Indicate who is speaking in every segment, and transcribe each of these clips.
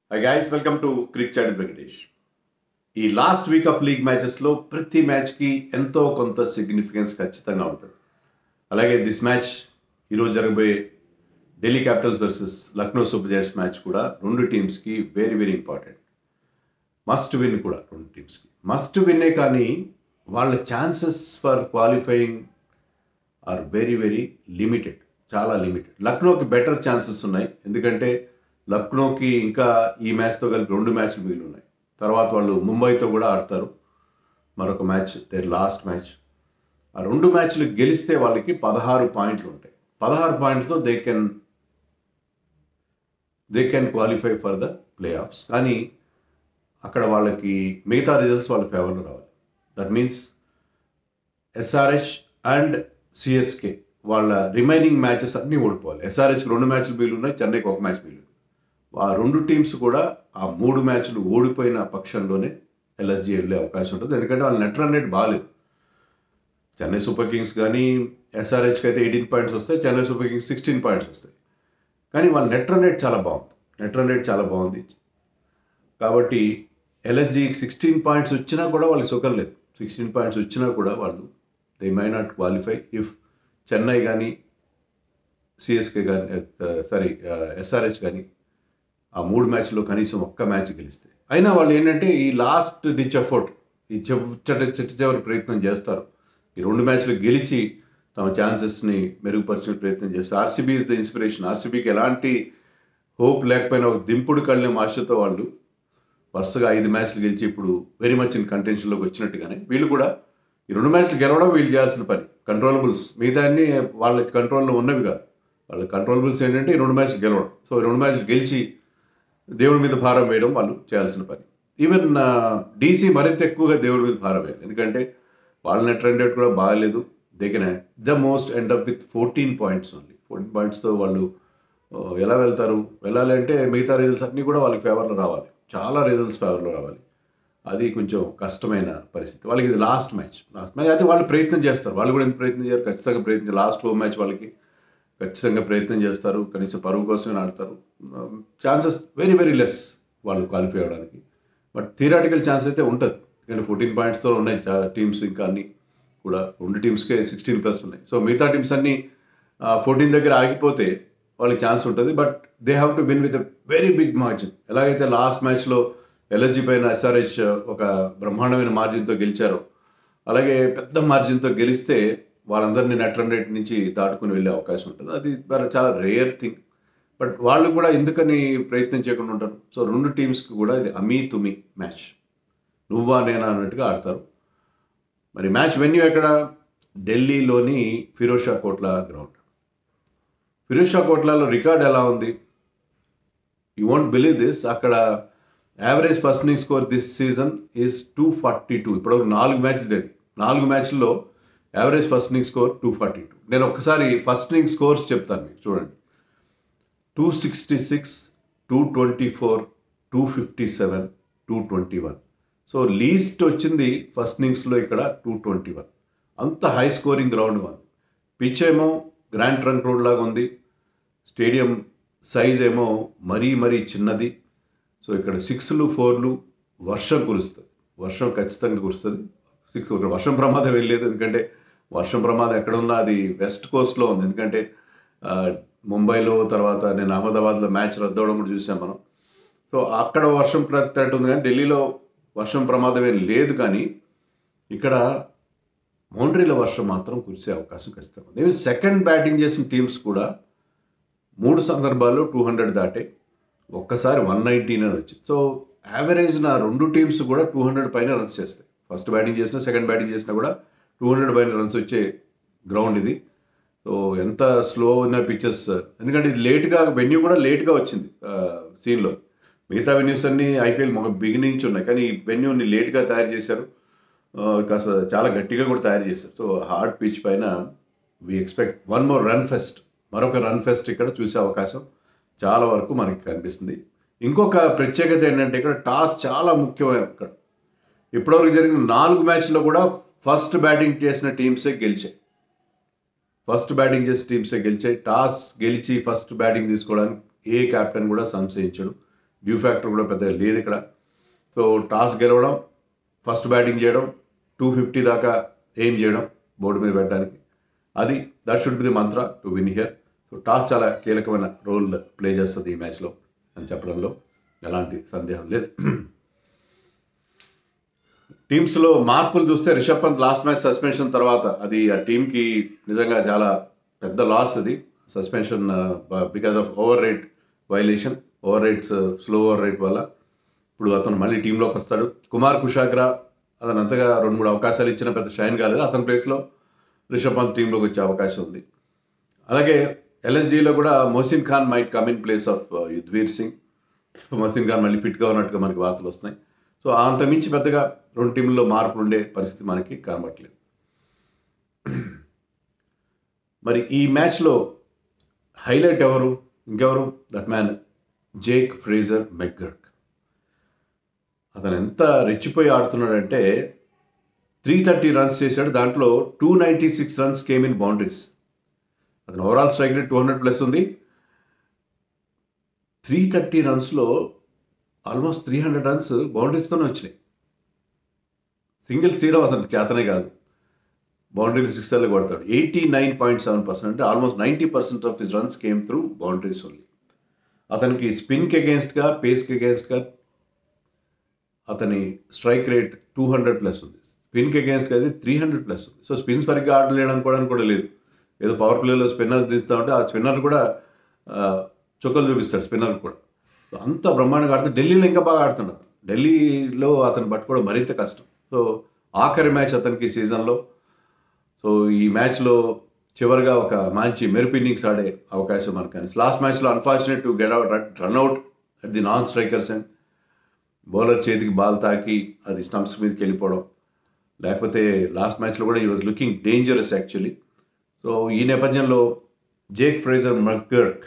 Speaker 1: High guys welcome to cric chat Venkatesh ఈ last week of league మ్యాచెస్లో ప్రతి మ్యాచ్కి ఎంతో కొంత సిగ్నిఫికెన్స్ ఖచ్చితంగా ఉంటుంది అలాగే దిస్ మ్యాచ్ ఈరోజు జరగబోయే Delhi Capitals versus Lucknow Super Giants match కూడా రెండు టీమ్స్కి very very important must win కూడా రెండు టీమ్స్కి మస్ట్ విన్నే కానీ వాళ్ళ chances for qualifying are very very limited చాలా లిమిటెడ్ లక్నోకి బెటర్ ఛాన్సెస్ ఉన్నాయి ఎందుకంటే లక్నోకి ఇంకా ఈ మ్యాచ్తో కలిపి రెండు మ్యాచ్లు మిగిలి ఉన్నాయి తర్వాత వాళ్ళు ముంబైతో కూడా ఆడతారు మరొక మ్యాచ్ దేర్ లాస్ట్ మ్యాచ్ ఆ రెండు మ్యాచ్లు గెలిస్తే వాళ్ళకి పదహారు పాయింట్లు ఉంటాయి పదహారు పాయింట్లతో they can they can qualify for the playoffs కానీ అక్కడ వాళ్ళకి మిగతా రిజల్ట్స్ వాళ్ళ ఫేవర్లో రావాలి that means SRH and CSK వాళ్ళ రిమైనింగ్ మ్యాచెస్ అన్నీ ఓడిపోవాలి ఎస్ఆర్హెచ్కి రెండు మ్యాచ్లు మిగిలి ఉన్నాయి చెన్నైకి ఒక మ్యాచ్ మిగిలి ఉంది. ఆ రెండు టీమ్స్ కూడా ఆ మూడు మ్యాచ్లు ఓడిపోయిన పక్షంలోనే ఎల్ఎస్జీ వెళ్ళే అవకాశం ఉంటుంది ఎందుకంటే వాళ్ళ నెట్ రన్ రేట్ బాగాలేదు చెన్నై సూపర్ కింగ్స్ కానీ ఎస్ఆర్హెచ్కి అయితే ఎయిటీన్ పాయింట్స్ వస్తాయి Chennai Super Kings sixteen points వస్తాయి కానీ వాళ్ళ నెట్ రన్ రేట్ చాలా బాగుంది నెట్ రన్ రేట్ చాలా బాగుంది కాబట్టి ఎల్ఎస్జీకి సిక్స్టీన్ పాయింట్స్ వచ్చినా కూడా వాళ్ళకి సుఖం లేదు సిక్స్టీన్ పాయింట్స్ వచ్చినా కూడా వాళ్ళు they may not qualify if Chennai కానీ సిఎస్కే కానీ సారీ ఎస్ఆర్హెచ్ కానీ ఆ మూడు మ్యాచ్లో కనీసం ఒక్క మ్యాచ్ గెలిస్తే అయినా వాళ్ళు ఏంటంటే ఈ లాస్ట్ డిచ్ ఎఫర్ట్ ఈ చెట్ట చెట్ట చివరి ప్రయత్నం చేస్తారు ఈ రెండు మ్యాచ్లు గెలిచి తమ ఛాన్సెస్ని మెరుగుపరిచిన ప్రయత్నం చేస్తారు ఆర్సీబీ ఇస్ ద ఇన్స్పిరేషన్ ఆర్సీబీకి ఎలాంటి హోప్ లేకపోయినా ఒక దింపుడు కళ్ళని ఆశతో వాళ్ళు వరుసగా ఐదు మ్యాచ్లు గెలిచి ఇప్పుడు వెరీ మచ్ ఇన్ కంటెన్షన్లోకి వచ్చినట్టుగానే వీళ్ళు కూడా ఈ రెండు మ్యాచ్లు గెలవడం వీళ్ళు చేయాల్సిన పని కంట్రోలబుల్స్ మిగతా అన్ని వాళ్ళ కంట్రోల్లో ఉన్నవి కాదు వాళ్ళ కంట్రోలబుల్స్ ఏంటంటే ఈ రెండు మ్యాచ్లు గెలవడం సో ఈ రెండు మ్యాచ్లు గెలిచి దేవుడి మీద భారం వేయడం వాళ్ళు చేయాల్సిన పని ఈవెన్ డీసీ మరింత ఎక్కువగా దేవుడి మీద భారం వేయాలి ఎందుకంటే వాళ్ళ నెట్ రన్ రేట్ కూడా బాగాలేదు they can the most end up with fourteen points only fourteen పాయింట్స్తో వాళ్ళు ఆ, ఎలా వెళ్తారు వెళ్ళాలి అంటే మిగతా రిజల్ట్స్ అన్నీ కూడా వాళ్ళకి ఫేవర్లో రావాలి చాలా రిజల్ట్స్ ఫేవర్లో రావాలి అది కొంచెం కష్టమైన పరిస్థితి వాళ్ళకి ఇది లాస్ట్ మ్యాచ్ లాస్ట్ మ్యాచ్ అయితే వాళ్ళు ప్రయత్నం చేస్తారు వాళ్ళు కూడా ఎంత ప్రయత్నం చేయాలి ఖచ్చితంగా ప్రయత్నం లాస్ట్ హోమ్ మ్యాచ్ వాళ్ళకి ఖచ్చితంగా ప్రయత్నం చేస్తారు కనీసం పరువు కోసమే ఆడతారు ఛాన్సెస్ వెరీ వెరీ లెస్ వాళ్ళు క్వాలిఫై అవ్వడానికి బట్ థియరాటికల్ ఛాన్స్ అయితే ఉంటుంది ఎందుకంటే ఫోర్టీన్ పాయింట్స్తో ఉన్నాయి టీమ్స్ ఇంకా అన్ని కూడా రెండు టీమ్స్కే సిక్స్టీన్ ప్లస్ ఉన్నాయి సో మిగతా టీమ్స్ అన్ని ఫోర్టీన్ దగ్గర ఆగిపోతే వాళ్ళకి ఛాన్స్ ఉంటుంది but they have to win with very big margin ఎలాగైతే లాస్ట్ మ్యాచ్లో ఎల్ఎస్జీ పైన ఎస్ఆర్హెచ్ ఒక బ్రహ్మాండమైన మార్జిన్తో గెలిచారో అలాగే పెద్ద మార్జిన్తో గెలిస్తే వాళ్ళందరినీ నెట్ రన్ రేట్ నుంచి దాటుకుని వెళ్ళే అవకాశం ఉంటుంది అది very చాలా రేర్ థింగ్ బట్ వాళ్ళు కూడా ఎందుకని ప్రయత్నం చేయకుండా ఉంటారు సో రెండు టీమ్స్కి కూడా ఇది అమీ తుమి మ్యాచ్ నువ్వా నేనా అన్నట్టుగా ఆడతారు మరి మ్యాచ్ వెన్యూ ఎక్కడ ఢిల్లీలోని ఫిరోజ్ షా కోట్లా గ్రౌండ్ ఫిరోజ్ షా కోట్లాలో రికార్డ్ ఎలా ఉంది యూ వోంట్ బిలీవ్ దిస్ అక్కడ average first inning score this season is two forty two ఇప్పుడు నాలుగు మ్యాచ్లు జరిగి నాలుగు మ్యాచ్ల్లో average first inning score two forty two నేను ఒక్కసారి ఫస్ట్ ఇన్నింగ్ స్కోర్స్ చెప్తాను మీకు చూడండి two sixty six two twenty four two fifty seven two twenty one so least వచ్చింది ఫస్ట్ ఇన్నింగ్స్లో ఇక్కడ టూ ట్వంటీ వన్ అంత హై స్కోరింగ్ గ్రౌండ్ ఉంది పిచ్ ఏమో గ్రాండ్ ట్రంక్ రోడ్ లాగా ఉంది స్టేడియం సైజ్ ఏమో మరీ మరీ చిన్నది సో ఇక్కడ సిక్స్లు ఫోర్లు వర్షం కురుస్తుంది వర్షం ఖచ్చితంగా కురుస్తుంది సిక్స్ ఇక్కడ వర్షం ప్రమాదం వెళ్ళలేదు ఎందుకంటే వర్షం ప్రమాదం ఎక్కడ ఉన్నా అది వెస్ట్ కోస్ట్లో ఉంది ఎందుకంటే ఆ, ముంబైలో తర్వాత నేను అహ్మదాబాద్లో మ్యాచ్ రద్దవడం కూడా చూసాం మనం సో అక్కడ వర్షం ప్రత్యేకత ఉంది కానీ ఢిల్లీలో వర్షం ప్రమాదం ఏం లేదు కానీ ఇక్కడ మౌండ్రీలో వర్షం మాత్రం కురిసే అవకాశం ఖచ్చితంగా ఉంది ఈవెన్ సెకండ్ బ్యాటింగ్ చేసిన టీమ్స్ కూడా మూడు సందర్భాల్లో టూ హండ్రెడ్ దాటే ఒక్కసారి వన్ నైన్టీన్ అని వచ్చింది సో యావరేజ్ నా రెండు టీమ్స్ కూడా టూ హండ్రెడ్ పైన రన్స్ చేస్తాయి ఫస్ట్ బ్యాటింగ్ చేసినా సెకండ్ బ్యాటింగ్ చేసినా కూడా టూ హండ్రెడ్ పైన రన్స్ వచ్చే గ్రౌండ్ ఇది సో ఎంత స్లో ఉన్న పిచ్చెస్ ఎందుకంటే ఇది లేట్గా వెన్యూ కూడా లేట్గా వచ్చింది సీన్లో మిగతా వెన్యూస్ అన్ని ఐపీఎల్ మొగ బిగినింగ్ నుంచి ఉన్నాయి కానీ ఈ వెన్యూని లేట్గా తయారు చేశారు ఆ, కాస్త చాలా గట్టిగా కూడా తయారు చేశారు సో హార్డ్ పిచ్ పైన we expect one more run fest మరొక రన్ ఫెస్ట్ ఇక్కడ చూసే అవకాశం చాలా వరకు మనకి కనిపిస్తుంది ఇంకొక ప్రత్యేకత ఏంటంటే ఇక్కడ టాస్ చాలా ముఖ్యమైన ఇక్కడ ఇప్పటివరకు జరిగిన నాలుగు మ్యాచ్లో కూడా ఫస్ట్ బ్యాటింగ్ చేసిన టీమ్సే గెలిచాయి ఫస్ట్ బ్యాటింగ్ చేసిన టీమ్సే గెలిచాయి టాస్ గెలిచి ఫస్ట్ బ్యాటింగ్ తీసుకోవడానికి ఏ కెప్టెన్ కూడా సంశయించడు డ్యూ ఫ్యాక్టర్ కూడా పెద్దగా లేదు ఇక్కడ సో టాస్ గెలవడం ఫస్ట్ బ్యాటింగ్ చేయడం టూ ఫిఫ్టీ దాకా ఎయిమ్ చేయడం బోర్డు మీద పెట్టడానికి అది that should be the mantra to win here so toss చాలా కీలకమైన రోల్ ప్లే చేస్తుంది ఈ మ్యాచ్లో అని చెప్పడంలో ఎలాంటి సందేహం లేదు టీమ్స్లో మార్పులు చూస్తే Rishabh Pant last match suspension తర్వాత అది ఆ టీంకి నిజంగా చాలా పెద్ద లాస్ అది suspension because of over rate violation over rates slow over rate వల్ల ఇప్పుడు అతను మళ్ళీ టీంలోకి వస్తాడు కుమార్ కుషాగ్రా అతను అంతగా రెండు మూడు అవకాశాలు ఇచ్చిన పెద్ద షైన్ కాలేదు అతని ప్లేస్లో రిషబ్ పంత్ టీంలోకి వచ్చే అవకాశం ఉంది అలాగే ఎల్ఎస్జీలో కూడా Mohsin Khan might come in place of Yudhvir Singh Mohsin Khan మళ్ళీ ఫిట్గా ఉన్నట్టుగా మనకి వార్తలు వస్తున్నాయి సో అంత మించి పెద్దగా రెండు టీంల్లో మార్పులు ఉండే పరిస్థితి మనకి కనబట్టలేదు మరి ఈ మ్యాచ్లో హైలైట్ ఎవరు ఇంకెవరు that man Jake Fraser McGurk అతను ఎంత రెచ్చిపోయి ఆడుతున్నాడంటే త్రీ థర్టీ రన్స్ చేశాడు దాంట్లో two ninety six runs came in boundaries అతను overall strike rate two hundred plus ఉంది త్రీ థర్టీ రన్స్లో ఆల్మోస్ట్ త్రీ హండ్రెడ్ రన్స్ బౌండరీస్తోనే వచ్చినాయి సింగిల్ తీయడం అతనికి చేతనే కాదు బౌండరీలు సిక్సర్లు కొడతాడు eighty nine point seven percent అంటే almost ninety percent of his runs came through boundaries only అతనికి స్పిన్కి అగేన్స్ట్గా పేస్కి అగేన్స్ట్గా అతని strike rate two hundred plus ఉంది స్పిన్కి అగేన్స్ట్గా అది త్రీ హండ్రెడ్ ప్లస్ ఉంది సో స్పిన్ సరిగ్గా ఆడలేడు అనుకోవడానికి కూడా లేదు ఏదో పవర్ ప్లేలో స్పిన్నర్ తీస్తూ ఉంటే ఆ స్పిన్నర్ కూడా ఆ, చుక్కలు చూపిస్తాడు స్పిన్నర్ కూడా సో అంత బ్రహ్మాండంగా ఆడుతూ ఢిల్లీలో ఇంకా బాగా ఆడుతున్నాడు ఢిల్లీలో అతను పట్టుకోవడం మరింత కష్టం సో ఆఖరి మ్యాచ్ అతనికి ఈ సీజన్లో సో ఈ మ్యాచ్లో చివరిగా ఒక మంచి మెరుపు ఇన్నింగ్స్ ఆడే అవకాశం మనకు కానీ లాస్ట్ మ్యాచ్లో unfortunate to get out run out at the non strikers and bowler చేతికి బాల్ తాకి అది స్టంప్స్ మీదకి వెళ్ళిపోవడం లేకపోతే లాస్ట్ మ్యాచ్లో కూడా he was looking dangerous actually so ఈ నేపథ్యంలో Jake Fraser McGurk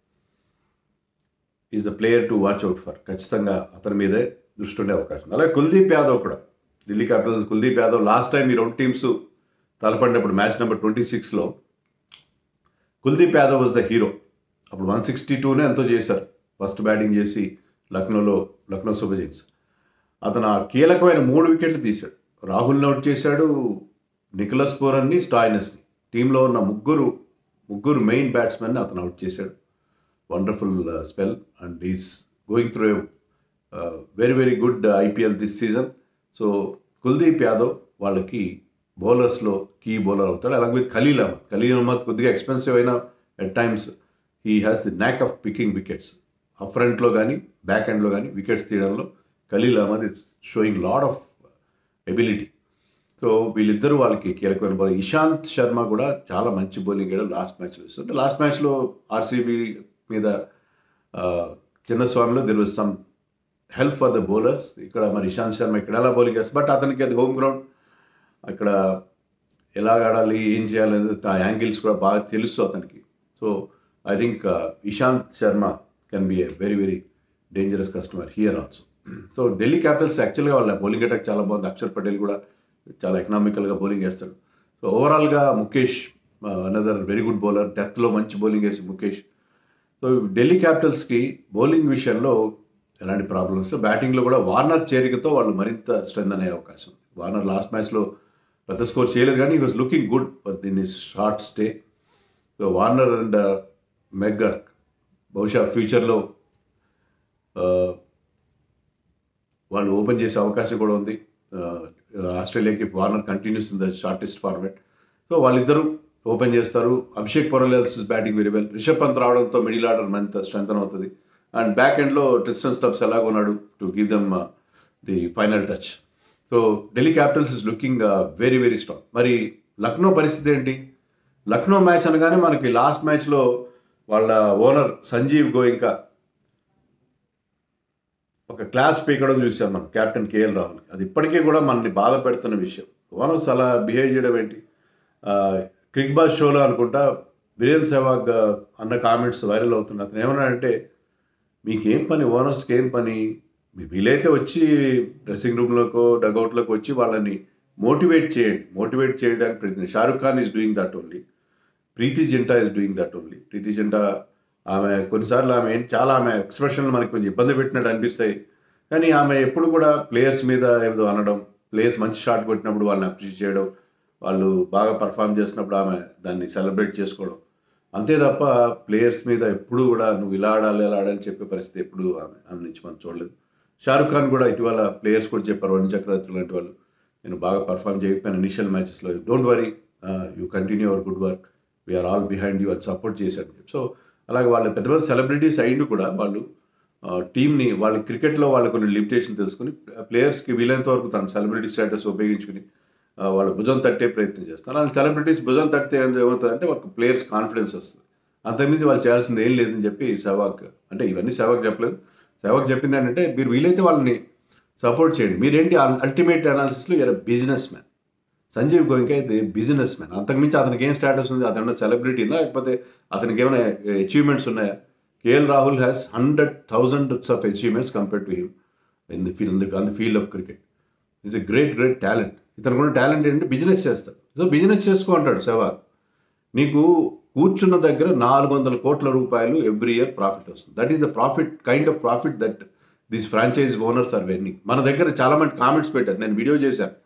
Speaker 1: is the player to watch out for ఖచ్చితంగా అతని మీదే దృష్టి ఉండే అవకాశం ఉంది. అలాగే కుల్దీప్ యాదవ్ కూడా Delhi Capitals Kuldeep Yadav last time ఈ రెండు టీమ్స్ తలపడినప్పుడు మ్యాచ్ నెంబర్ ట్వంటీ సిక్స్లో Kuldeep Yadav was the hero అప్పుడు వన్ సిక్స్టీ టూనే ఎంతో చేశారు ఫస్ట్ బ్యాటింగ్ చేసి లక్నోలో లక్నో సూపర్ జింగ్స్ అతను ఆ కీలకమైన మూడు వికెట్లు తీశాడు రాహుల్ని అవుట్ చేశాడు నికలస్ పూరన్ని స్టాయినస్ని టీంలో ఉన్న ముగ్గురు ముగ్గురు మెయిన్ బ్యాట్స్మెన్ని అతను అవుట్ చేశాడు wonderful spell and is going through very very good IPL this season so Kuldeep Yadav వాళ్ళకి బౌలర్స్లో కీ బౌలర్ అవుతాడు అలాగే విత్ ఖలీల్ అహ్మద్ ఖలీల్ అహ్మద్ కొద్దిగా ఎక్స్పెన్సివ్ అయినా at times he has the knack of picking wickets up ఫ్రంట్లో కానీ బ్యాక్ ఎండ్లో కానీ వికెట్స్ తీయడంలో Khaleel Ahmed is showing lot of ability so వీళ్ళిద్దరూ వాళ్ళకి కీలకమైన బౌలర్ ఇషాంత్ శర్మ కూడా చాలా మంచి బౌలింగ్ వేయడం లాస్ట్ మ్యాచ్లో ఇస్తుంటే లాస్ట్ మ్యాచ్లో ఆర్సీబీ మీద ఆ, చిన్నస్వామిలో there was some help for the bowlers ఇక్కడ మరి ఇషాంత్ శర్మ ఇక్కడ ఎలా బౌలింగ్ చేస్తారు బట్ అతనికి అది హోమ్ గ్రౌండ్ అక్కడ ఎలా ఆడాలి ఏం చేయాలి అనేది ఆ యాంగిల్స్ కూడా బాగా తెలుసు అతనికి so I think Ishant Sharma can be a very very dangerous customer here also so Delhi Capitals యాక్చువల్గా వాళ్ళ బౌలింగ్ అటాక్ చాలా బాగుంది అక్షర్ పటేల్ కూడా చాలా ఎకనామికల్గా బౌలింగ్ వేస్తాడు సో ఓవరాల్గా Mukesh another very good bowler డెత్లో మంచి బౌలింగ్ వేసి ముఖేష్ సో ఢిల్లీ క్యాపిటల్స్కి బౌలింగ్ విషయంలో ఎలాంటి ప్రాబ్లమ్స్ బ్యాటింగ్లో కూడా వార్నర్ చేరికతో వాళ్ళు మరింత స్ట్రెంత్ అనే అవకాశం ఉంది వార్నర్ లాస్ట్ మ్యాచ్లో పెద్ద స్కోర్ చేయలేదు కానీ he was looking good but దీన్ is short stay so Warner and McGurk బహుశా ఫ్యూచర్లో వాళ్ళు ఓపెన్ చేసే అవకాశం కూడా ఉంది ఆస్ట్రేలియాకి Warner continues in the shortest format so వాళ్ళిద్దరూ ఓపెన్ చేస్తారు Abhishek Porel is batting very well Rishabh Pant రావడంతో మిడిల్ ఆర్డర్ మరింత స్ట్రెంగ్ అవుతుంది అండ్ బ్యాక్ ఎండ్లో ట్రిస్టన్ స్టబ్స్ ఎలాగ ఉన్నాడు to give them the final touch so Delhi Capitals is looking very very strong మరి లక్నో పరిస్థితి ఏంటి లక్నో మ్యాచ్ అనగానే మనకి లాస్ట్ మ్యాచ్లో వాళ్ళ ఓనర్ సంజీవ్ గోయింకా ఒక క్లాస్ పీకడం చూసాం మనం కెప్టెన్ కేఎల్ రాహుల్ అది ఇప్పటికీ కూడా మనల్ని బాధ పెడుతున్న విషయం ఓనర్స్ అలా బిహేవ్ చేయడం ఏంటి క్రిక్ బాస్ షోలో అనుకుంటా వీరేంద్ర సెహ్వాగ్ అన్న కామెంట్స్ వైరల్ అవుతున్నాయి అతను ఏమన్నాడంటే మీకు ఏం పని ఓనర్స్కి ఏం పని మీ వీలైతే వచ్చి డ్రెస్సింగ్ రూమ్లోకో డగౌట్లోకి వచ్చి వాళ్ళని మోటివేట్ చేయండి మోటివేట్ చేయడానికి ప్రయత్నం Shahrukh Khan is doing that only Preity Zinta is doing that only Preity Zinta ఆమె కొన్నిసార్లు ఆమె ఏం- చాలా ఆమె ఎక్స్ప్రెషన్లు మనకి కొంచెం ఇబ్బంది పెట్టినట్టు అనిపిస్తాయి కానీ ఆమె ఎప్పుడు కూడా ప్లేయర్స్ మీద ఏదో అనడం ప్లేయర్స్ మంచి షాట్ కొట్టినప్పుడు వాళ్ళని అప్రిషియేట్ చేయడం వాళ్ళు బాగా పర్ఫామ్ చేసినప్పుడు ఆమె దాన్ని సెలబ్రేట్ చేసుకోవడం అంతే తప్ప ప్లేయర్స్ మీద ఎప్పుడు కూడా నువ్వు ఇలా ఆడాలి ఇలా ఆడాలని చెప్పే పరిస్థితి ఎప్పుడు ఆమె ఆమె నుంచి మనం చూడలేదు షారుఖ్ ఖాన్ కూడా ఇటీవల ప్లేయర్స్ కూడా చెప్పారు వరుణ్ చక్రవర్తి లాంటి వాళ్ళు నేను బాగా పర్ఫామ్ చేయకపోయిన ఇనిషియల్ మ్యాచెస్లో don't worry you continue our good work we're all behind you అని సపోర్ట్ చేశాడు సో అలాగే వాళ్ళ పెద్ద పెద్ద సెలబ్రిటీస్ అయిండు కూడా వాళ్ళు టీంని వాళ్ళ క్రికెట్లో వాళ్ళ కొన్ని లిమిటేషన్ తెలుసుకుని ప్లేయర్స్కి వీలైనంత వరకు తన సెలబ్రిటీ స్టేటస్ ఉపయోగించుకుని ఆ, వాళ్ళ భుజం తట్టే ప్రయత్నం చేస్తారు అలాంటి సెలబ్రిటీస్ భుజం తట్టితే ఏం- ఏమవుతుందంటే వాళ్ళకి ప్లేయర్స్ కాన్ఫిడెన్స్ వస్తుంది అంతకుమించి వాళ్ళు చేయాల్సింది ఏం లేదని చెప్పి సెవాక్ అంటే ఇవన్నీ సెవాక్ చెప్పలేదు సెవాక్ చెప్పింది ఏంటంటే మీరు వీలైతే వాళ్ళని సపోర్ట్ చేయండి మీరేంటి అల్టిమేట్ అనాలిసిస్లో ఎర బిజినెస్ మ్యాన్ సంజీవ్ గోయంక అయితే బిజినెస్ మ్యాన్ అంతకుమించి అతనికి ఏం స్టేటస్ ఉంది అతను సెలబ్రిటీనా లేకపోతే అతనికి ఏమైనా అచీవ్మెంట్స్ ఉన్నాయా KL Rahul has hundred thousands of achievements compare to him in the field on the field of cricket is a great great talent ఇతను కూడా టాలెంట్ ఏంటంటే బిజినెస్ చేస్తాడు సో బిజినెస్ చేసుకో అంటాడు సెవాగ్ నీకు కూర్చున్న దగ్గర నాలుగు వందల కోట్ల రూపాయలు ఎవ్రీ ఇయర్ ప్రాఫిట్ వస్తుంది that is the profit kind of profit that this franchise owners are earning మన దగ్గర చాలా మంది కామెంట్స్ పెట్టారు నేను వీడియో చేశాను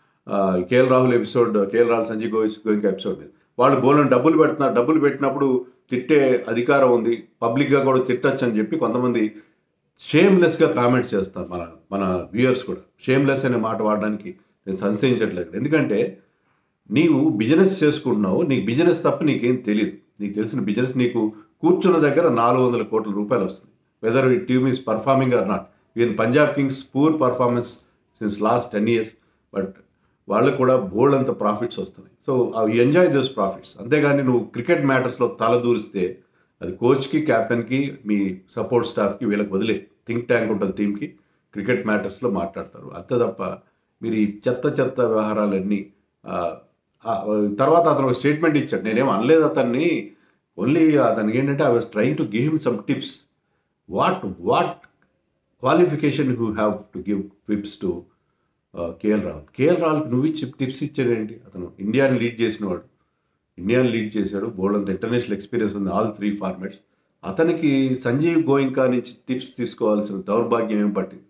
Speaker 1: KL Rahul episode KL Rahul Sanjay గోయిస్ గోయింగ్ ఎపిసోడ్ మీద వాళ్ళు బోలను డబ్బులు పెడుతున్నారు డబ్బులు పెట్టినప్పుడు తిట్టే అధికారం ఉంది పబ్లిక్గా కూడా తిట్టచ్చు అని చెప్పి కొంతమంది షేమ్లెస్గా కామెంట్స్ చేస్తారు మన మన వ్యూయర్స్ కూడా షేమ్లెస్ అనే మాట వాడడానికి నేను సంశయించట్లేదు ఎందుకంటే నీవు బిజినెస్ చేసుకుంటున్నావు నీకు బిజినెస్ తప్ప నీకేం తెలియదు నీకు తెలిసిన బిజినెస్ నీకు కూర్చున్న దగ్గర నాలుగు వందల కోట్ల రూపాయలు వస్తుంది వెదర్ ఈ team is performing or not even Punjab Kings poor performance since last ten years but వాళ్ళకు కూడా బోల్డ్ అంత ప్రాఫిట్స్ వస్తున్నాయి సో అవి ఎంజాయ్ దోస్ ప్రాఫిట్స్ అంతేగాని నువ్వు క్రికెట్ మ్యాటర్స్లో తల దూరిస్తే అది కోచ్కి క్యాప్టెన్కి మీ సపోర్ట్ స్టాఫ్కి వీళ్ళకి వదిలే థింక్ ట్యాంక్ ఉంటుంది టీంకి క్రికెట్ మ్యాటర్స్లో మాట్లాడతారు అంతే తప్ప మీరు ఈ చెత్త చెత్త వ్యవహారాలన్నీ ఆ, ఆ, తర్వాత అతను ఒక స్టేట్మెంట్ ఇచ్చాడు నేనేం అనలేదు అతన్ని ఓన్లీ అతనికి ఏంటంటే I was trying to give him some tips what what qualification you have to give tips to KL Rahul KL రాహుల్కి నువ్వు ఇచ్చి టిప్స్ ఇచ్చేదేంటి అతను ఇండియాని లీడ్ చేసినవాడు ఇండియాని లీడ్ చేశాడు బోల్డ్ అంత ఇంటర్నేషనల్ ఎక్స్పీరియన్స్ ఉంది ఆల్ త్రీ ఫార్మాట్స్ అతనికి సంజీవ్ గోయింకా నుంచి టిప్స్ తీసుకోవాల్సిన దౌర్భాగ్యం ఏం పట్టింది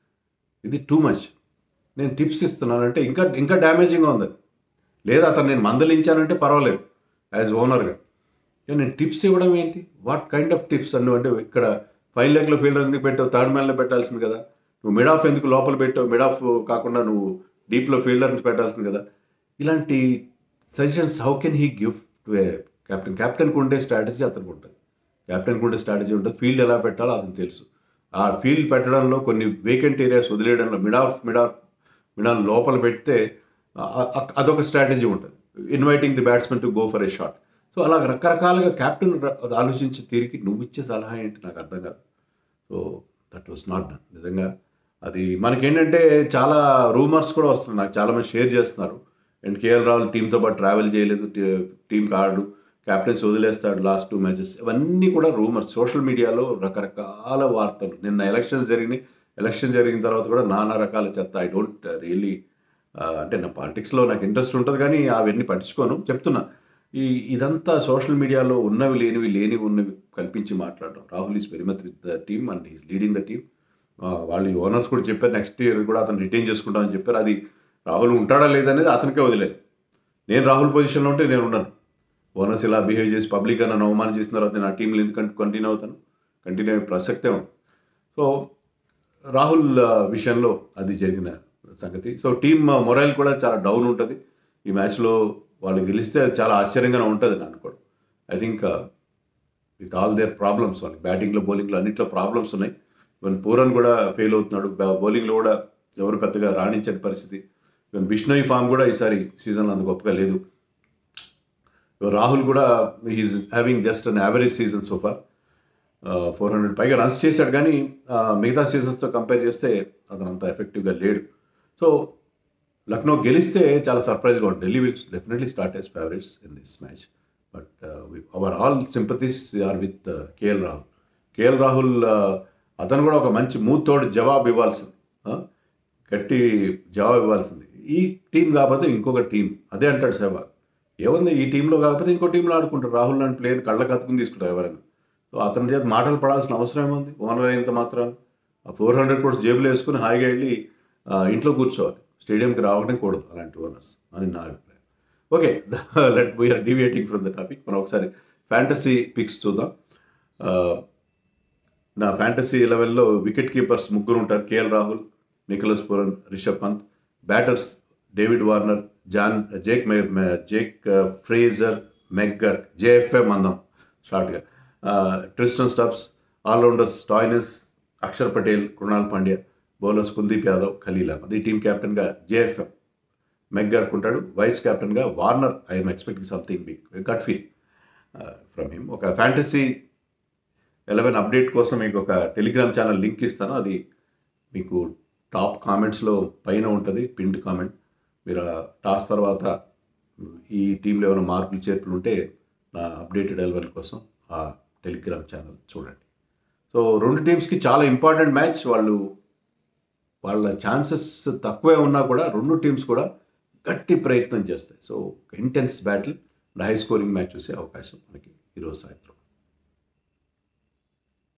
Speaker 1: ఇది టూ మచ్ నేను టిప్స్ ఇస్తున్నానంటే ఇంకా ఇంకా డ్యామేజింగ్గా ఉంది అది. లేదా అతను నేను మందలించానంటే పర్వాలేదు యాజ్ ఓనర్గా కానీ నేను టిప్స్ ఇవ్వడం ఏంటి వాట్ కైండ్ ఆఫ్ టిప్స్ అన్ను అంటే ఇక్కడ ఫైవ్ లెగ్లో ఫీల్డర్ ఎందుకు పెట్టావు థర్డ్ మ్యాన్లో పెట్టాల్సింది కదా నువ్వు మిడ్ ఆఫ్ ఎందుకు లోపల పెట్టావు మిడ్ ఆఫ్ కాకుండా నువ్వు డీప్లో ఫీల్డర్ని పెట్టాల్సింది కదా ఇలాంటి suggestions how can he give to a captain కెప్టెన్కి ఉండే స్ట్రాటజీ అతనికి ఉంటుంది కెప్టెన్కి ఉండే స్ట్రాటజీ ఉంటుంది ఫీల్డ్ ఎలా పెట్టాలో అతనికి తెలుసు ఆ ఫీల్డ్ పెట్టడంలో కొన్ని వేకెంట్ ఏరియాస్ వదిలేయడంలో mid off mid off mid off లోపల పెడితే ఆ- ఆ- అదొక స్ట్రాటజీ ఉంటుంది inviting the batsmen to go for a shot so అలా రకరకాలుగా కెప్టెన్ ఆలోచించే తీరికి నువ్వు ఇచ్చే సలహా ఏంటి నాకు అర్థం కాదు so that was not done నిజంగా అది మనకేంటంటే చాలా రూమర్స్ కూడా వస్తున్నాయి నాకు చాలా మంది షేర్ చేస్తున్నారు అండ్ కేఎల్ రాహుల్ టీంతో పాటు ట్రావెల్ చేయలేదు టీంకి ఆడు క్యాప్టెన్స్ వదిలేస్తాడు లాస్ట్ టూ మ్యాచెస్ ఇవన్నీ కూడా రూమర్స్ సోషల్ మీడియాలో రకరకాల వార్తలు నిన్న ఎలక్షన్స్ జరిగినాయి ఎలక్షన్ జరిగిన తర్వాత కూడా నానా రకాల చెత్త ఐ డోంట్ రియలీ అంటే నా పాలిటిక్స్లో నాకు ఇంట్రెస్ట్ ఉంటుంది కానీ అవన్నీ పట్టించుకోను చెప్తున్నా ఈ ఇదంతా సోషల్ మీడియాలో ఉన్నవి లేనివి లేనివి ఉన్నవి కల్పించి మాట్లాడడం Rahul is very much with the team and is leading the team వాళ్ళు ఓనర్స్ కూడా చెప్పారు నెక్స్ట్ ఇయర్ కూడా అతను రిటైన్ చేసుకుంటామని చెప్పారు అది రాహుల్ ఉంటాడా లేదనేది అతనికే వదిలేదు నేను రాహుల్ పొజిషన్లో ఉంటే నేను ఉండను ఓనర్స్ ఇలా బిహేవ్ చేసి పబ్లిక్ నన్ను అవమానం చేసిన తర్వాత నేను ఆ టీంలో ఎందుకంటే కంటిన్యూ అవుతాను కంటిన్యూ అయ్యే ప్రసక్తే ఉంది సో రాహుల్ ఆ, విషయంలో అది జరిగిన సంగతి సో టీమ్ మొరైల్ కూడా చాలా డౌన్ ఉంటుంది ఈ మ్యాచ్లో వాళ్ళు గెలిస్తే అది చాలా ఆశ్చర్యంగానే ఉంటుంది అని అనుకోవడం I think with all their problems వాళ్ళకి బ్యాటింగ్లో బౌలింగ్లో అన్నింటిలో ప్రాబ్లమ్స్ ఉన్నాయి ఈవెన్ పూరన్ కూడా ఫెయిల్ అవుతున్నాడు బౌలింగ్లో కూడా ఎవరు పెద్దగా రాణించని పరిస్థితి ఈవెన్ బిష్ణోయ్ ఫామ్ కూడా ఈసారి సీజన్లో అంత గొప్పగా లేదు రాహుల్ కూడా is having just an average season so far four hundred పైగా రన్స్ చేశాడు కానీ ఆ, మిగతా సీజన్స్తో కంపేర్ చేస్తే అతను అంత ఎఫెక్టివ్గా లేడు సో లక్నో గెలిస్తే చాలా సర్ప్రైజ్గా ఉంటుంది Delhi will definitely start as favourites in this match but our all sympathies are with KL Rahul KL Rahul అతను కూడా ఒక మంచి మూతోడు జవాబు ఇవ్వాల్సింది ఆ? గట్టి జవాబు ఇవ్వాల్సింది ఈ టీం కాకపోతే ఇంకొక టీం అదే అంటాడు సెహ్వాగ్ ఏముంది ఈ టీంలో కాకపోతే ఇంకో టీంలో ఆడుకుంటారు రాహుల్ లాంటి ప్లేయర్ కళ్ళ కత్తుకుని తీసుకుంటారు ఎవరైనా సో అతని చేత మాటలు పడాల్సిన అవసరం ఏముంది ఓనర్ అయినంత మాత్రం ఆ ఫోర్ హండ్రెడ్ కోర్స్ జేబులో వేసుకుని హాయిగా వెళ్ళి ఆ, ఇంట్లో కూర్చోవాలి స్టేడియంకి రావడం కూడదు అలాంటి ఓనర్స్ అని నా అభిప్రాయం okay let we're deviating from the topic మనం ఒకసారి ఫ్యాంటసీ పిక్స్ చూద్దాం ఆ, నా ఫ్యాంటసీ లెవెల్లో వికెట్ కీపర్స్ ముగ్గురు ఉంటారు KL Rahul Nicholas Pooran Rishabh Pant batters David Warner జాన్ జేక్ మె- మె- Jake uh, Fraser McGurk JFM అందం షార్ట్గా Tristan Stubbs all-rounders Stoinis Axar Patel Krunal Pandya bowlers Kuldeep Yadav Khaleel Ahmed ఈ టీం కెప్టెన్గా జేఎఫ్ఎం మెగ్గర్ ఉంటాడు వైస్ కెప్టెన్గా Warner I'm expecting something big gut feel from him ఒక ఫ్యాంటసీ ఎలెవెన్ అప్డేట్ కోసం మీకు ఒక టెలిగ్రామ్ ఛానల్ లింక్ ఇస్తాను అది మీకు టాప్ కామెంట్స్లో పైన ఉంటుంది పిండ్ కామెంట్ మీరు ఆ టాస్ తర్వాత ఈ టీంలో ఏమైనా మార్పులు చేర్పులు ఉంటే నా అప్డేటెడ్ ఎలెవెన్ కోసం ఆ టెలిగ్రామ్ ఛానల్ చూడండి సో రెండు టీమ్స్కి చాలా ఇంపార్టెంట్ మ్యాచ్ వాళ్ళు వాళ్ళ ఛాన్సెస్ తక్కువే ఉన్నా కూడా రెండు టీమ్స్ కూడా గట్టి ప్రయత్నం చేస్తాయి so intense battle high scoring match చూసే అవకాశం మనకి ఈరోజు సాయంత్రం